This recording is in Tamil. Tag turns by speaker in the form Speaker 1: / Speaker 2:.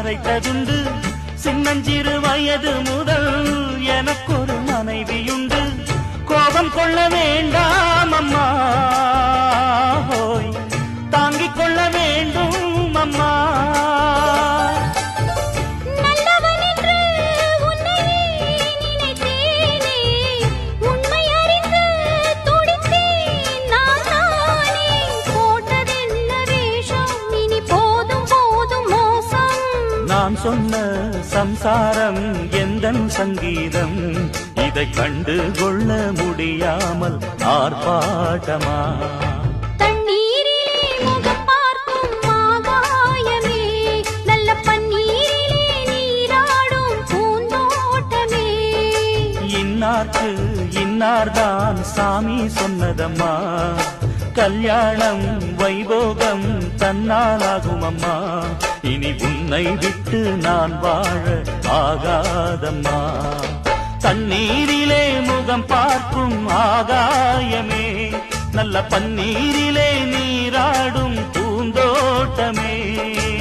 Speaker 1: மறைத்ததுண்டு சின்னஞ்சிறு வயது முதல் எனக்கொரு மனைவியுண்டு கோபம் கொள்ள வேண்டாம் அம்மா ஹோய் தாங்கிக் கொள்ள வேண்டும் அம்மா
Speaker 2: நல்லவன் என்று உன்னையே நினைத்தேனே உண்மை அறிந்து துடித்தேன் நான் தானே போட்டதென்ன வேஷம் இனி போதும் போதும் மோசம்
Speaker 1: நான் சொன்ன சம்சாரம் எந்தன் சங்கீதம் இதை கண்டு கொள்ள முடியாமல் ஆர்ப்பாட்டமா
Speaker 2: தண்ணீரிலே முகம் பார்க்கும் ஆகாயமே நல்ல பன்னீரிலே நீராடும் பூந்தோட்டமே
Speaker 1: இன்னார்க்கு இன்னார்தான் சாமி சொன்னதம்மா கல்யாணம் வைபோகம் தன்னாலாகும் அம்மா இனி உன்னை விட்டு நான் வாழ ஆகாதம்மா தண்ணீரிலே முகம் பார்க்கும் ஆகாயமே நல்ல பன்னீரிலே நீராடும் பூந்தோட்டமே